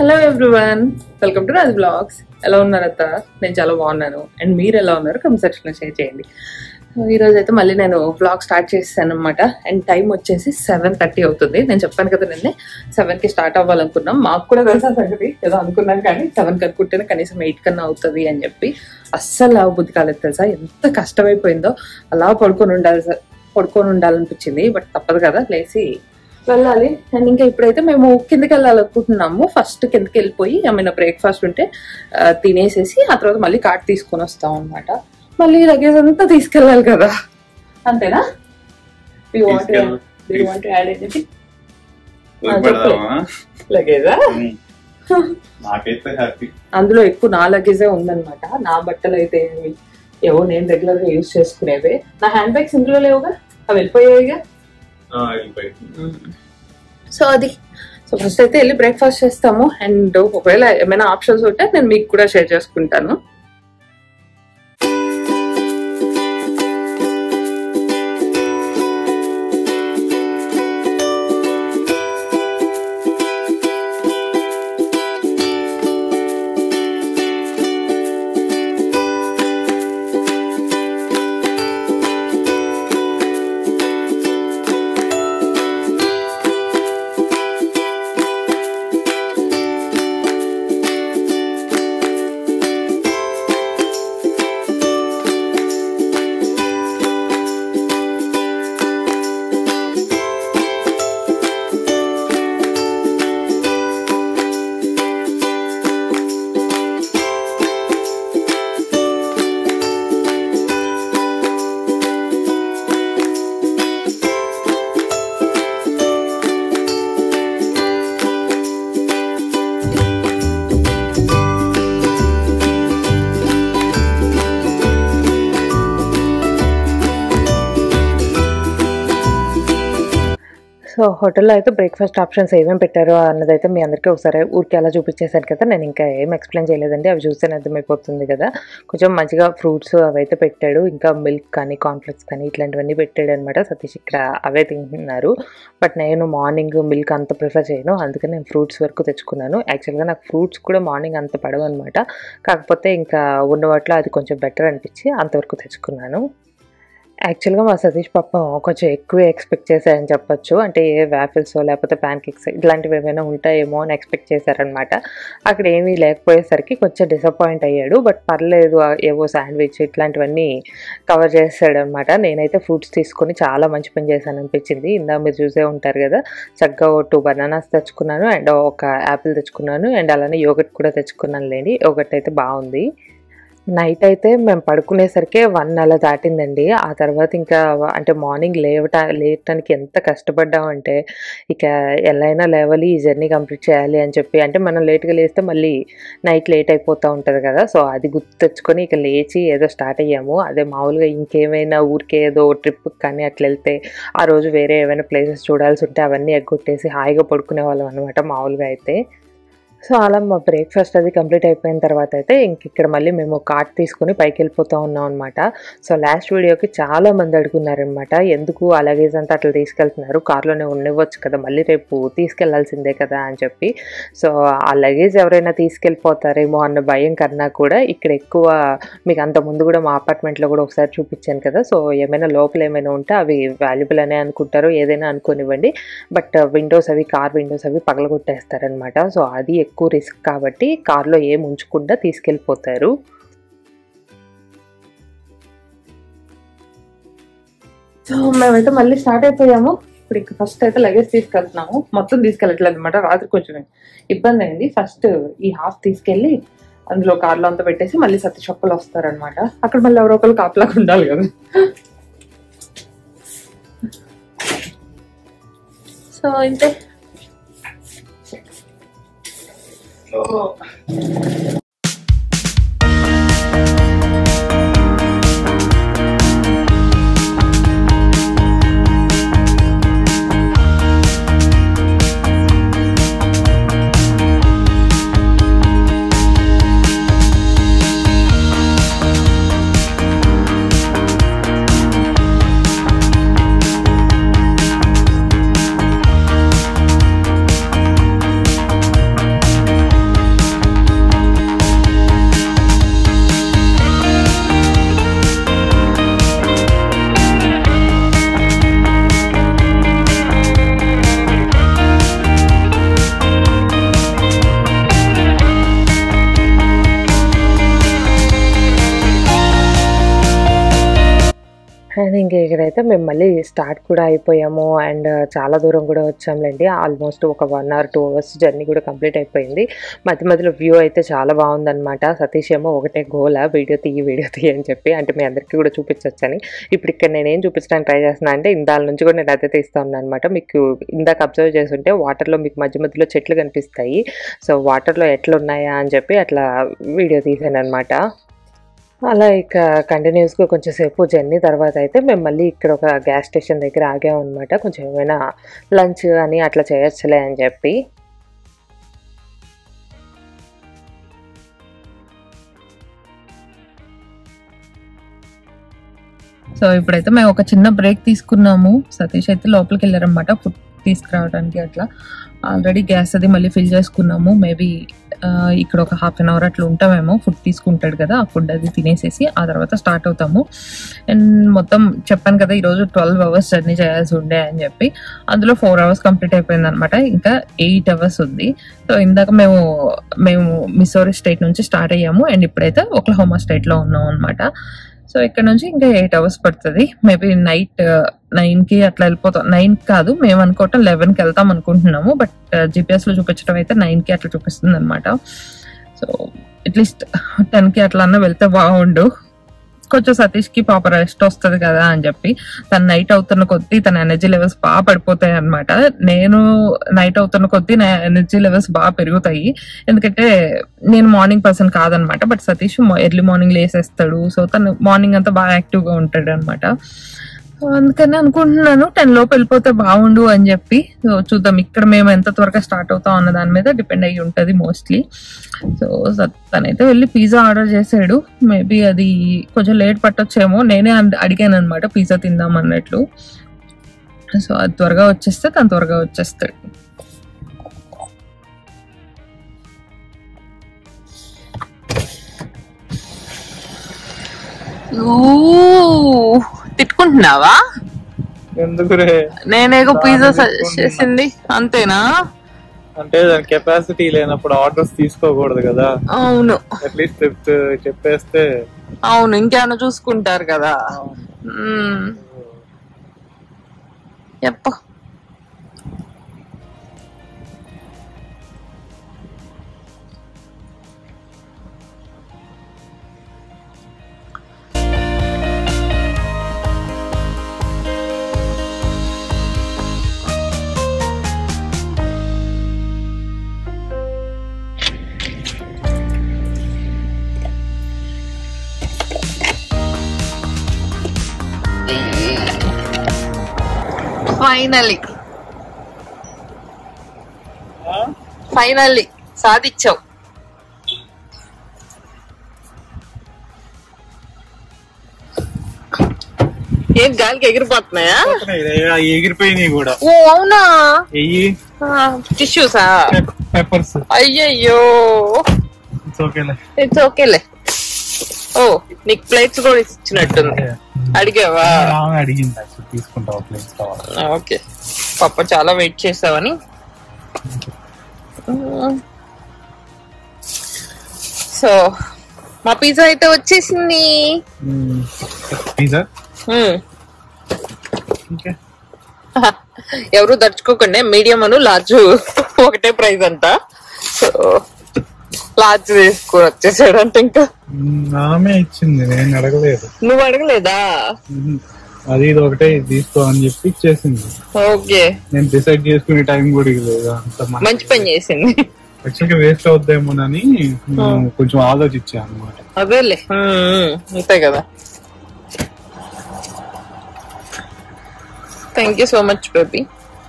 Hello everyone welcome to Raj blogs ఎలా ఉన్నారు అత్త నేను చాలా బాగున్నాను అండ్ మీరు ఎలా ఉన్నారు కమెంట్ సెక్షన్లో షేర్ చేయండి సో ఈ రోజు అయితే మళ్ళీ నేను బ్లాగ్ స్టార్ట్ చేసాను అనమాట అండ్ టైం వచ్చేసి సెవెన్ థర్టీ అవుతుంది నేను చెప్పాను కదా నిన్నే సెవెన్కి స్టార్ట్ అవ్వాలనుకున్నాం మాకు కూడా తెలుసా సంగతి ఏదో అనుకున్నాం కానీ సెవెన్కి అనుకుంటేనే కనీసం ఎయిట్ కన్నా అవుతుంది అని చెప్పి అస్సలు లావు బుద్ధి కాలేదు తెలుసా ఎంత కష్టమైపోయిందో అలా పడుకొని ఉండాలి సార్ పడుకొని ఉండాలనిపించింది బట్ తప్పదు కదా లేచి వెళ్ళాలి అండ్ ఇంకా ఇప్పుడైతే మేము కిందకి వెళ్ళాలనుకుంటున్నాము ఫస్ట్ కిందకి వెళ్ళిపోయి ఏమైనా బ్రేక్ఫాస్ట్ ఉంటే ఆ, తినేసేసి ఆ తర్వాత మళ్ళీ కార్ట్ తీసుకొని వస్తాం అనమాట మళ్ళీ లగేజ్ అంతా తీసుకెళ్ళాలి కదా అంతేనా తీసుకెళ్ళు. వదిలిపెడదామా? లగేజా ఉమ్. నాకైతే హ్యాపీ అందులో ఎక్కువ నా లగేజే ఉందన్నమాట నా బట్టలు అయితే ఏమి ఏవో నేను రెగ్యులర్ గా యూజ్ చేసుకునేవే నా హ్యాండ్ బ్యాగ్స్ ఇందులో లేవుగా అవి వెళ్ళిపోయాయిగా వెళ్ళిపోయి సో అది సో ఫస్ట్ అయితే వెళ్ళి బ్రేక్ఫాస్ట్ చేస్తాము అండ్ ఒకవేళ ఏమైనా ఆప్షన్స్ ఉంటే నేను మీకు కూడా షేర్ చేసుకుంటాను సో హోటల్లో అయితే బ్రేక్ఫాస్ట్ ఆప్షన్స్ ఏమేమి పెట్టారో అన్నదైతే మీ అందరికీ ఒకసారి ఊరికి అలా చూపించేశాను కదా నేను ఇంకా ఏం ఎక్స్ప్లెయిన్ చేయలేదండి అవి చూస్తేనే అర్థమైపోతుంది కదా కొంచెం మంచిగా ఫ్రూట్స్ అవైతే పెట్టాడు ఇంకా మిల్క్ కానీ కాన్ఫ్లెక్స్ కానీ ఇట్లాంటివన్నీ పెట్టాడు అనమాట సతీష్ ఇక్కడ అవే తింటున్నారు బట్ నేను మార్నింగ్ మిల్క్ అంత ప్రిఫర్ చేయను అందుకని నేను ఫ్రూట్స్ వరకు తెచ్చుకున్నాను యాక్చువల్గా నాకు ఫ్రూట్స్ కూడా మార్నింగ్ అంత పడవు అనమాట కాకపోతే ఇంకా ఉన్న వాటిలో అది కొంచెం బెటర్ అనిపించి అంతవరకు తెచ్చుకున్నాను యాక్చువల్గా మా సతీష్ పాపం కొంచెం ఎక్కువ ఎక్స్పెక్ట్ చేశారని చెప్పొచ్చు అంటే ఏ వ్యాఫిల్స్ లేకపోతే ప్యాన్ కేక్స్ ఇట్లాంటివి ఏమైనా ఉంటాయేమో అని ఎక్స్పెక్ట్ చేశారనమాట అక్కడ ఏమీ లేకపోయేసరికి కొంచెం డిసప్పాయింట్ అయ్యాడు బట్ పర్లేదు ఆ ఏవో శాండ్విచ్ ఇట్లాంటివన్నీ కవర్ చేస్తాడు అనమాట నేనైతే ఫ్రూట్స్ తీసుకొని చాలా మంచి పని చేశాను అనిపించింది ఇందా మీరు చూసే ఉంటారు కదా చక్కగా టూ బనానాస్ తెచ్చుకున్నాను అండ్ ఒక యాపిల్ తెచ్చుకున్నాను అండ్ అలానే యోగట్ కూడా తెచ్చుకున్నాను లేండి యోగట్ అయితే బాగుంది నైట్ అయితే మేము పడుకునేసరికి వన్ అలా దాటిందండి ఆ తర్వాత ఇంకా అంటే మార్నింగ్ లేవట లేవటానికి ఎంత కష్టపడ్డామంటే ఇక ఎలా అయినా లేవాలి ఈ జర్నీ కంప్లీట్ చేయాలి అని చెప్పి అంటే మనం లేట్గా లేస్తే మళ్ళీ నైట్ లేట్ అయిపోతూ ఉంటుంది కదా సో అది గుర్తు తెచ్చుకొని ఇక లేచి ఏదో స్టార్ట్ అయ్యాము అదే మామూలుగా ఇంకేమైనా ఊరికే ఏదో ట్రిప్ కానీ అట్లా వెళ్తే ఆ రోజు వేరే ఏమైనా ప్లేసెస్ చూడాల్సి ఉంటే అవన్నీ ఎగ్గొట్టేసి హాయిగా పడుకునే వాళ్ళం అనమాట మామూలుగా అయితే సో అలా మా బ్రేక్ఫాస్ట్ అది కంప్లీట్ అయిపోయిన తర్వాత అయితే ఇంక ఇక్కడ మళ్ళీ మేము కార్ట్ తీసుకుని పైకి వెళ్ళిపోతూ ఉన్నాం అనమాట సో లాస్ట్ వీడియోకి చాలా మంది అడుగున్నారనమాట ఎందుకు ఆ లగేజ్ అంతా అట్లా తీసుకెళ్తున్నారు కార్లోనే ఉండవచ్చు కదా మళ్ళీ రేపు తీసుకెళ్లాల్సిందే కదా అని చెప్పి సో ఆ లగేజ్ ఎవరైనా తీసుకెళ్ళిపోతారేమో అన్న భయం కన్నా కూడా ఇక్కడ ఎక్కువ మీకు అంత ముందు కూడా మా అపార్ట్మెంట్లో కూడా ఒకసారి చూపించాను కదా సో ఏమైనా లోపల ఏమైనా ఉంటే అవి వాల్యుబుల్ అనే అనుకుంటారు ఏదైనా అనుకోనివ్వండి బట్ విండోస్ అవి కార్ విండోస్ అవి పగలగొట్టేస్తారనమాట సో అది ఎక్కువ రిస్క్ కాబట్టి కార్లో ఏం ఉంచకుండా తీసుకెళ్ళిపోతారు సో మేమైతే మళ్ళీ స్టార్ట్ అయిపోయాము ఇప్పుడు ఇంకా ఫస్ట్ అయితే లగేజ్ తీసుకెళ్తున్నాము మొత్తం తీసుకెళ్ళట్లేదు అనమాట రాత్రి కొంచెం ఇబ్బంది అయింది ఫస్ట్ ఈ హాఫ్ తీసుకెళ్ళి అందులో కార్లో అంతా పెట్టేసి మళ్ళీ సత్తి చొప్పులు వస్తారనమాట అక్కడ మళ్ళీ ఎవరో ఒకరు కాపలాగా ఉండాలి కదా సో ఇంతే అయితే మేము మళ్ళీ స్టార్ట్ కూడా అయిపోయాము అండ్ చాలా దూరం కూడా వచ్చాంలేండి ఆల్మోస్ట్ ఒక one hour two hours journey కూడా కంప్లీట్ అయిపోయింది మధ్య మధ్యలో వ్యూ అయితే చాలా బాగుందన్నమాట సతీష్ ఏమో ఒకటే గోల వీడియో తీయి వీడియో తీయి అని చెప్పి అంటే మీ అందరికీ కూడా చూపించవచ్చని ఇప్పుడు ఇక్కడ నేను ఏం చూపించడానికి ట్రై చేస్తున్నా అంటే ఇందాల నుంచి కూడా నేను అదే తీస్తా ఉన్నాను అనమాట మీకు ఇందాక అబ్జర్వ్ చేస్తుంటే వాటర్లో మీకు మధ్య మధ్యలో చెట్లు కనిపిస్తాయి సో వాటర్లో ఎట్లా ఉన్నాయా అని చెప్పి అట్లా వీడియో తీసాను అనమాట అలా ఇక కంటిన్యూస్గా కొంచెం సేపు జర్నీ తర్వాత అయితే మేము మళ్ళీ ఇక్కడ ఒక గ్యాస్ స్టేషన్ దగ్గర ఆగాం అనమాట కొంచెం ఏమైనా లంచ్ అని అట్లా చేయొచ్చులే అని చెప్పి సో ఇప్పుడైతే మేము ఒక చిన్న బ్రేక్ తీసుకున్నాము సతీష్ అయితే లోపలికి వెళ్ళారనమాట ఫుడ్ తీసుకురావడానికి అట్లా ఆల్రెడీ గ్యాస్ అది మళ్ళీ ఫిల్ చేసుకున్నాము మేబీ ఇక్కడ ఒక హాఫ్ అన్ అవర్ అట్లా ఉంటామేమో ఫుడ్ తీసుకుంటాడు కదా ఆ ఫుడ్ అది తినేసేసి ఆ తర్వాత స్టార్ట్ అవుతాము అండ్ మొత్తం చెప్పాను కదా ఈరోజు ట్వెల్వ్ అవర్స్ జర్నీ చేయాల్సి ఉండే అని చెప్పి అందులో ఫోర్ అవర్స్ కంప్లీట్ అయిపోయింది అనమాట ఇంకా ఎయిట్ అవర్స్ ఉంది సో ఇందాక మేము మేము మిసోరీ స్టేట్ నుంచి స్టార్ట్ అయ్యాము అండ్ ఇప్పుడైతే ఒకలహోమా స్టేట్ లో ఉన్నాం అనమాట సో ఇక్కడ నుంచి ఇంకా ఎయిట్ అవర్స్ పడుతుంది మేబీ నైట్ నైన్ కి అట్లా వెళ్ళిపోతాం నైన్ కాదు మేము అనుకోవటం లెవెన్ కి వెళ్తాం అనుకుంటున్నాము బట్ జిపిఎస్ లో చూపించడం అయితే నైన్ కి అట్లా చూపిస్తుంది అనమాట సో అట్లీస్ట్ టెన్ కి అట్లా అన్నా వెళ్తే బాగుండు కొంచెం సతీష్ కి పాప రెస్ట్ వస్తుంది కదా అని చెప్పి తన నైట్ అవుతున్న కొద్దీ తన ఎనర్జీ లెవెల్స్ బాగా పడిపోతాయి అనమాట నేను నైట్ అవుతున్న కొద్దీ నా ఎనర్జీ లెవెల్స్ బాగా పెరుగుతాయి ఎందుకంటే నేను మార్నింగ్ పర్సన్ కాదనమాట బట్ సతీష్ ఎర్లీ మార్నింగ్ లేసేస్తాడు సో తను మార్నింగ్ అంతా బాగా యాక్టివ్ గా ఉంటాడు అనమాట అందుకని అనుకుంటున్నాను టెన్ లోపు వెళ్ళిపోతే బాగుండు అని చెప్పి సో చూద్దాం ఇక్కడ మేము ఎంత త్వరగా స్టార్ట్ అవుతాం అన్న దాని మీద డిపెండ్ అయ్యి ఉంటది మోస్ట్లీ సో స- తనైతే వెళ్ళి పిజ్జా ఆర్డర్ చేసాడు మేబీ అది కొంచెం లేట్ పట్టొచ్చేమో నేనే అడ్- అడిగాను అనమాట పిజ్జా తిందాం అన్నట్లు సో అది త్వరగా వచ్చేస్తే తను త్వరగా వచ్చేస్తాడు తిట్టుకుంటున్నావా ఎందుకురే నేనేగో పిజ్జా దాన్ని సజెస్ట్ తిట్టుకుంటున్నా. చేసింది అంతేనా అంటే దాని కెపాసిటీ లేనప్పుడు ఆర్డర్స్ తీసుకోకూడదు కదా అవును అట్లీస్ట్ చెప్పేస్తే అవును ఇంకేమైనా చూసుకుంటారు కదా మ్మ్. చెప్ప ఫైనలీ ఫైనల్లీ సాధించావు ఏం గాలికి ఎగిరిపోతున్నాయా ఎగిరిపోయినాయి కూడా ఓ అవునా ఎయ్యి టిష్యూసా పెప్పర్స్ అయ్యయ్యో ఇట్స్ ఓకేలే ఇట్స్ ఓకేలే ఓ నీకు ప్లేట్స్ కూడా ఇచ్చినట్టుంది అడిగావా ఆమె అడిగింది actually తీసుకుంటావా ప్లేస్ కావాలి ఓకే పాప చాలా వెయిట్ చేసావని సో మా పిజ్జా అయితే వచ్చేసింది పిజ్జా మ్మ్. ఓకే ఎవరు దర్చుకోకుండా మీడియం అను లార్జ్ ఒకటే ప్రైస్ అంట సో లార్జ్ తీసుకొని వచ్చేసాడు అంటే ఇంకా ఆమె ఇచ్చింది నేను అడగలేదు నువ్వు అడగలేదా మ్మ్. అది ఇది ఒకటే ఇది తీసుకో అని చెప్పి ఇచ్చేసింది ఓకే నేను డిసైడ్ చేసుకునే టైం కూడా లేదు అంత మంచి పని చేసింది యాక్చువల్గా వేస్ట్ అవుద్దేమోనని నేను కొంచెం ఆలోచించాను అనమాట అదేలే మ్మ్. అంతే కదా thank you so much baby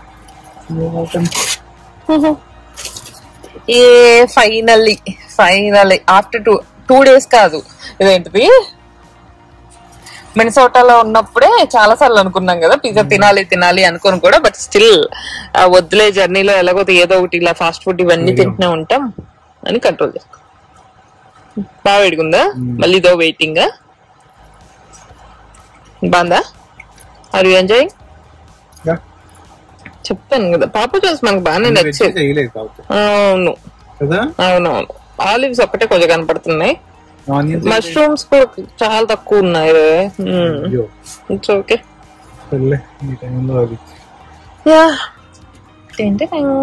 ఏ finally finally after two two days కాదు ఇదేంటిది మినసోటాలో ఉన్నప్పుడే చాలా సార్లు అనుకున్నాం కదా పిజ్జా తినాలి తినాలి అనుకుని కూడా బట్ స్టిల్ వద్దులే జర్నీలో ఎలాగో ఏదో ఒకటి ఇలా ఫాస్ట్ ఫుడ్ ఇవన్నీ తింటూనే ఉంటాం అని కంట్రోల్ చేసుకో బాగా వేడుకుందా మళ్ళీ ఇదో వెయిటింగ్ బాందా ఆర్ యూ ఎంజాయింగ్ చెప్తాను కదా పాప చూసి మనకు బాగానే నచ్చేది చేయలేదు కాబట్టి అవును కదా అవునవును ఆలివ్స్ ఒక్కటే కొంచెం కనపడుతున్నాయి ఆనియన్స్ మష్రూమ్స్ కూడా చాలా తక్కువ ఉన్నాయి అయ్యో. ఇట్స్ ఓకే వెళ్ళే ఈ టైంలో అది యా ఏంటి నేను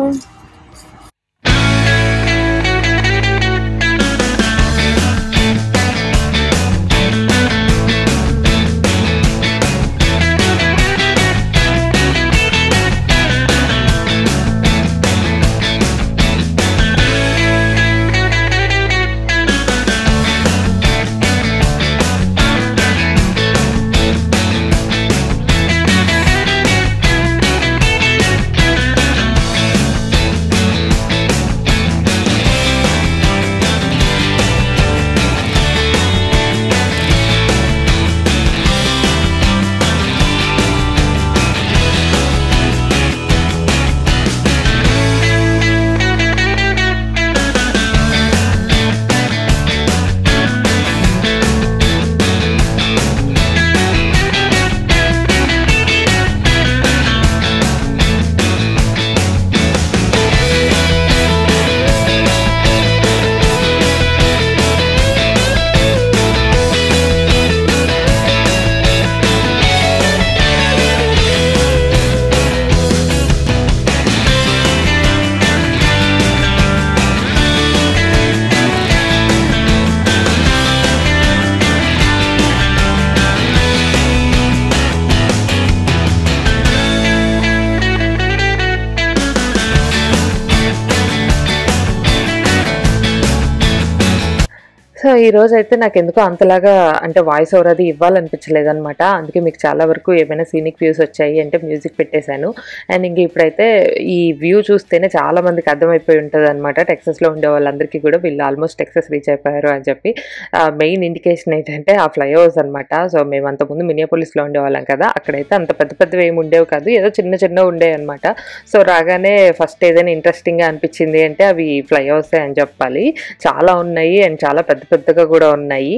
సో ఈ రోజు అయితే నాకు ఎందుకో అంతలాగా అంటే వాయిస్ ఓవర్ అది ఇవ్వాలనిపించలేదు అనమాట అందుకే మీకు చాలా వరకు ఏమైనా సీనిక్ వ్యూస్ వచ్చాయి అంటే మ్యూజిక్ పెట్టేశాను అండ్ ఇంక ఇప్పుడైతే ఈ వ్యూ చూస్తేనే చాలా మందికి అర్థమైపోయి ఉంటుంది అనమాట టెక్సస్లో ఉండే వాళ్ళందరికీ కూడా వీళ్ళు ఆల్మోస్ట్ టెక్సస్ రీచ్ అయిపోయారు అని చెప్పి మెయిన్ ఇండికేషన్ ఏంటంటే ఆ ఫ్లైఓవర్స్ అనమాట సో మేము అంతకుముందు మినియాపోలిస్లో ఉండేవాళ్ళం కదా అక్కడైతే అంత పెద్ద పెద్దవి ఏమి ఉండేవి కాదు ఏదో చిన్న చిన్న ఉండేవి అనమాట సో రాగానే ఫస్ట్ ఏదైనా ఇంట్రెస్టింగ్గా అనిపించింది అంటే అవి ఫ్లైఓవర్స్ అని చెప్పాలి చాలా ఉన్నాయి అండ్ చాలా పెద్ద పెద్దగా కూడా ఉన్నాయి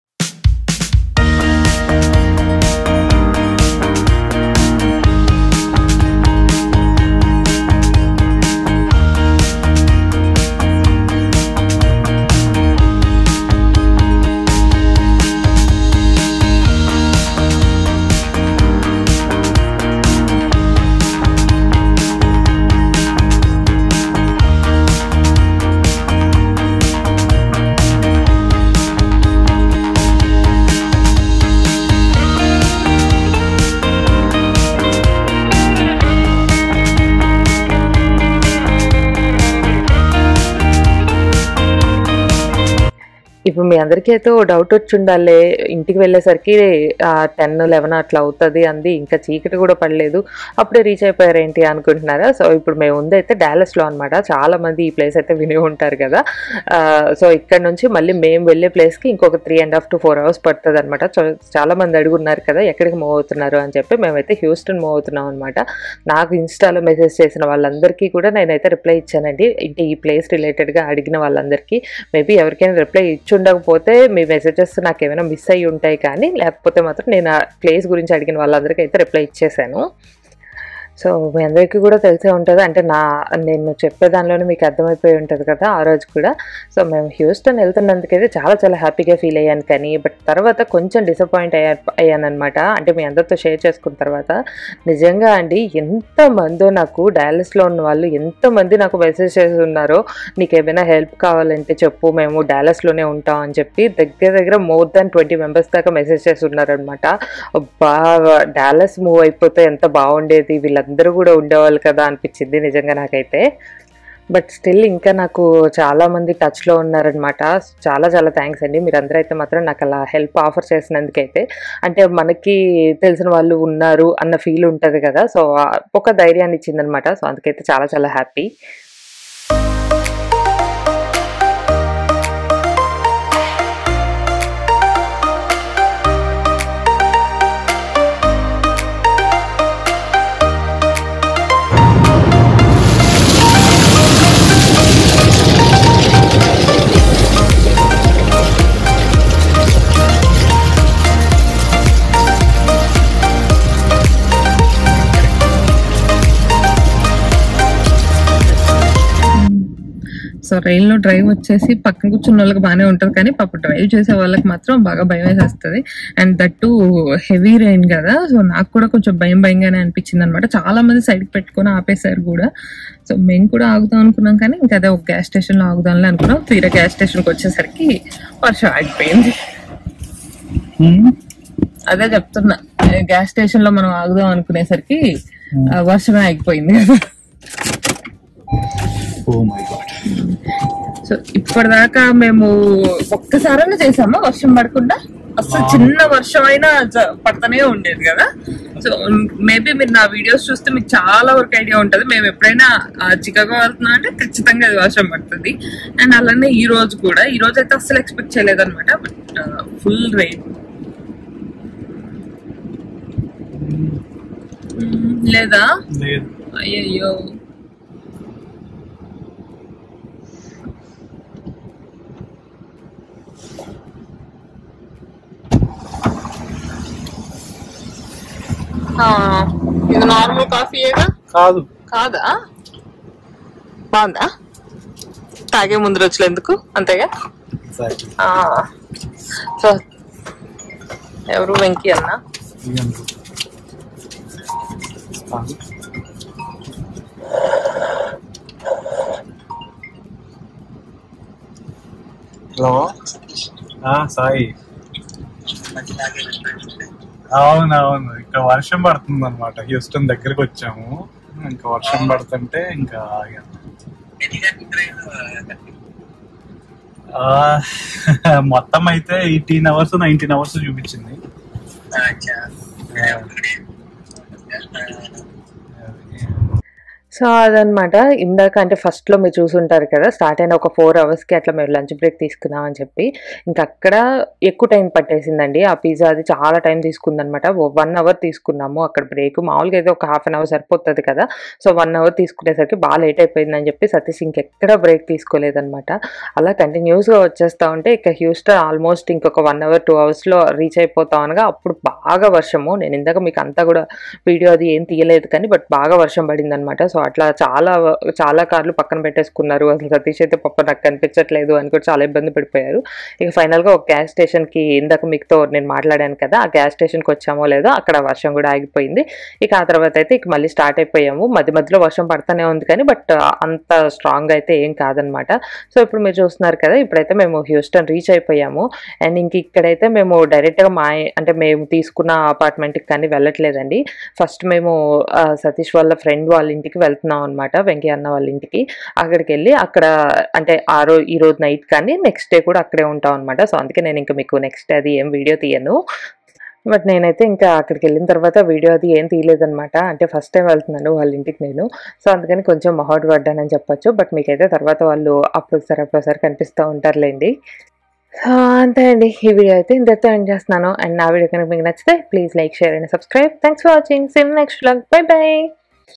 ఇప్పుడు మీ అందరికీ అయితే ఓ డౌట్ వచ్చి ఉండాలి ఇంటికి వెళ్ళేసరికి టెన్ లెవెన్ అట్లా అవుతుంది అంది ఇంకా చీకటి కూడా పడలేదు అప్పుడే రీచ్ అయిపోయారు ఏంటి అనుకుంటున్నారా సో ఇప్పుడు మేము ఉంది అయితే డాలస్లో అనమాట చాలా మంది ఈ ప్లేస్ అయితే విని ఉంటారు కదా ఆ, సో ఇక్కడ నుంచి మళ్ళీ మేము వెళ్ళే ప్లేస్కి ఇంకొక three and half to four hours పడుతుంది అనమాట చాలా మంది అడుగున్నారు కదా ఎక్కడికి మూవ్ అవుతున్నారు అని చెప్పి మేమైతే హ్యూస్టన్ మూవ్ అవుతున్నాం అనమాట నాకు ఇన్స్టాలో మెసేజ్ చేసిన వాళ్ళందరికీ కూడా నేనైతే రిప్లై ఇచ్చానండి అంటే ఈ ప్లేస్ రిలేటెడ్గా అడిగిన వాళ్ళందరికీ మేబీ ఎవరికైనా రిప్లై ఇచ్చి ఉండకపోతే మీ మెసేజెస్ నాకు ఏమైనా మిస్ అయ్యి ఉంటాయి కానీ లేకపోతే మాత్రం నేను ఆ ప్లేస్ గురించి అడిగిన వాళ్ళందరికీ అయితే రిప్లై ఇచ్చేసాను సో మీ అందరికీ కూడా తెలిసే ఉంటుంది అంటే నా నేను చెప్పే దానిలోనే మీకు అర్థమైపోయి ఉంటుంది కదా ఆ రోజు కూడా సో మేము హ్యూస్టన్ వెళ్తున్నందుకైతే చాలా చాలా హ్యాపీగా ఫీల్ అయ్యాను కానీ బట్ తర్వాత కొంచెం డిసప్పాయింట్ అయ్యా అయ్యానమాట అంటే మీ అందరితో షేర్ చేసుకున్న తర్వాత నిజంగా అండి ఎంతమందో నాకు డాలస్లో ఉన్న వాళ్ళు ఎంతమంది నాకు మెసేజ్ చేసి ఉన్నారో నీకు ఏమైనా హెల్ప్ కావాలంటే చెప్పు మేము డాలస్లోనే ఉంటాం అని చెప్పి దగ్గర దగ్గర మోర్ దాన్ ట్వంటీ మెంబర్స్ దాకా మెసేజ్ చేసి ఉన్నారనమాట అబ్బా డాలస్ మూవ్ అయిపోతే ఎంత బాగుండేది వీళ్ళందరూ కూడా ఉండేవాళ్ళు కదా అనిపించింది నిజంగా నాకైతే బట్ స్టిల్ ఇంకా నాకు చాలా మంది టచ్లో ఉన్నారనమాట చాలా చాలా థ్యాంక్స్ అండి మీరందరూ అయితే మాత్రం నాకు అలా హెల్ప్ ఆఫర్ చేసినందుకైతే అంటే మనకి తెలిసిన వాళ్ళు ఉన్నారు అన్న ఫీల్ ఉంటుంది కదా సో ఒక ధైర్యాన్ని ఇచ్చిందనమాట సో అందుకైతే చాలా చాలా హ్యాపీ సో రైల్లో డ్రైవ్ వచ్చేసి పక్కన కూర్చున్న వాళ్ళకి బాగానే ఉంటుంది కానీ పాప డ్రైవ్ చేసే వాళ్ళకి మాత్రం బాగా భయం వేసేస్తుంది అండ్ దట్టు హెవీ రైన్ కదా సో నాకు కూడా కొంచెం భయం భయంగానే అనిపించింది అనమాట చాలా మంది సైడ్ పెట్టుకొని ఆపేశారు కూడా సో మేము కూడా ఆగుదాం అనుకున్నాం కానీ ఇంకా అదే ఒక గ్యాస్ స్టేషన్ లో ఆగుదాంలే అనుకున్నాం తీరా గ్యాస్ స్టేషన్ కి వచ్చేసరికి వర్షం ఆగిపోయింది అదే చెప్తున్నా గ్యాస్ స్టేషన్ లో మనం ఆగుదాం అనుకునేసరికి ఆ, వర్షమే ఆగిపోయింది కదా ఓ మై గాడ్ సో ఇప్పటిదాకా మేము ఒక్కసారైనా చేసామా వర్షం పడకుండా అసలు చిన్న వర్షం అయినా జ- పడతానే ఉండేది కదా సో మేబీ మీరు నా వీడియోస్ చూస్తే మీకు చాలా వరకు ఐడియా ఉంటది మేము ఎప్పుడైనా చికాగో వెళ్తున్నాం అంటే ఖచ్చితంగా అది వర్షం పడుతుంది అండ్ అలానే ఈ రోజు కూడా ఈ రోజు అయితే అసలు ఎక్స్పెక్ట్ చేయలేదు అనమాట బట్ ఫుల్ రెయిన్ లేదా లేదు అయ్యయ్యో ఆ, ఇది నార్మల్ కాఫీయేగా కాదు కాదా బాగుందా తాగే ముందు రోజులు ఎందుకు అంతేగా ఆ, సో ఎవరు వెంకీ అన్న హలో సాయి అవునవును ఇక్కడ వర్షం పడుతుంది అనమాట హ్యూస్టన్ దగ్గరికి వచ్చాము ఇంకా వర్షం పడుతుంటే ఇంకా ఆగాను ఆ, మొత్తం అయితే ఎయిటీన్ అవర్స్ నైన్టీన్ అవర్స్ చూపించింది సో అదనమాట ఇందాక అంటే ఫస్ట్లో మీరు చూసుంటారు కదా స్టార్ట్ అయిన ఒక ఫోర్ అవర్స్కి అట్లా మేము లంచ్ బ్రేక్ తీసుకున్నాం అని చెప్పి ఇంకా అక్కడ ఎక్కువ టైం పట్టేసిందండి ఆ పిజ్జా అది చాలా టైం తీసుకుందనమాట వన్ అవర్ తీసుకున్నాము అక్కడ బ్రేక్ మామూలుగా అయితే ఒక హాఫ్ అన్ అవర్ సరిపోతుంది కదా సో వన్ అవర్ తీసుకునేసరికి బాగా లేట్ అయిపోయిందని చెప్పి సతీష్ ఇంకెక్కడ బ్రేక్ తీసుకోలేదనమాట అలా కంటిన్యూస్గా వచ్చేస్తా ఉంటే ఇక హ్యూస్టన్ ఆల్మోస్ట్ ఇంకొక వన్ అవర్ టూ అవర్స్లో రీచ్ అయిపోతాం అనగా అప్పుడు బాగా వర్షము నేను ఇందాక మీకు అంతా కూడా వీడియో అది ఏం తీయలేదు కానీ బట్ బాగా వర్షం పడింది అనమాట సో అట్లా చాలా చాలా కార్లు పక్కన పెట్టేసుకున్నారు అసలు సతీష్ అయితే పప్ప నాకు కనిపించట్లేదు అని కూడా చాలా ఇబ్బంది పడిపోయారు ఇక ఫైనల్గా ఒక గ్యాస్ స్టేషన్కి ఇందాక మీతో నేను మాట్లాడాను కదా ఆ గ్యాస్ స్టేషన్కి వచ్చామో లేదో అక్కడ వర్షం కూడా ఆగిపోయింది ఇక ఆ తర్వాత అయితే ఇక మళ్ళీ స్టార్ట్ అయిపోయాము మధ్య మధ్యలో వర్షం పడుతూనే ఉంది కానీ బట్ అంత స్ట్రాంగ్ అయితే ఏం కాదనమాట సో ఇప్పుడు మీరు చూస్తున్నారు కదా ఇప్పుడైతే మేము హ్యూస్టన్ రీచ్ అయిపోయాము అండ్ ఇంక ఇక్కడైతే మేము డైరెక్ట్గా మా అంటే మేము తీసుకున్న అపార్ట్మెంట్కి కానీ వెళ్ళట్లేదండి ఫస్ట్ మేము ఆ, సతీష్ వాళ్ళ ఫ్రెండ్ వాళ్ళ ఇంటికి వెళ్తున్నాం అనమాట వెంకయ్య అన్న వాళ్ళ ఇంటికి అక్కడికి వెళ్ళి అక్కడ అంటే ఆ రోజు ఈ రోజు నైట్ కానీ నెక్స్ట్ డే కూడా అక్కడే ఉంటాం అనమాట సో అందుకే నేను ఇంకా మీకు నెక్స్ట్ అది ఏం వీడియో తీయను బట్ నేనైతే ఇంకా అక్కడికి వెళ్ళిన తర్వాత వీడియో అది ఏం తీయలేదనమాట అంటే ఫస్ట్ టైం వెళ్తున్నాను వాళ్ళ ఇంటికి నేను సో అందుకని కొంచెం మొహోట్ పడ్డానని చెప్పొచ్చు బట్ మీకైతే తర్వాత వాళ్ళు అప్పుడు ఒకసారి అప్పుడు ఒకసారి కనిపిస్తూ ఉంటారులేండి సో అంతే అండి ఈ వీడియో అయితే ఇంతతో ఎండ్ చేస్తున్నాను అండ్ నా వీడియో కనుక మీకు నచ్చితే please like share and subscribe thanks for watching సిమ్ నెక్స్ట్ బ్లాగ్ బై బై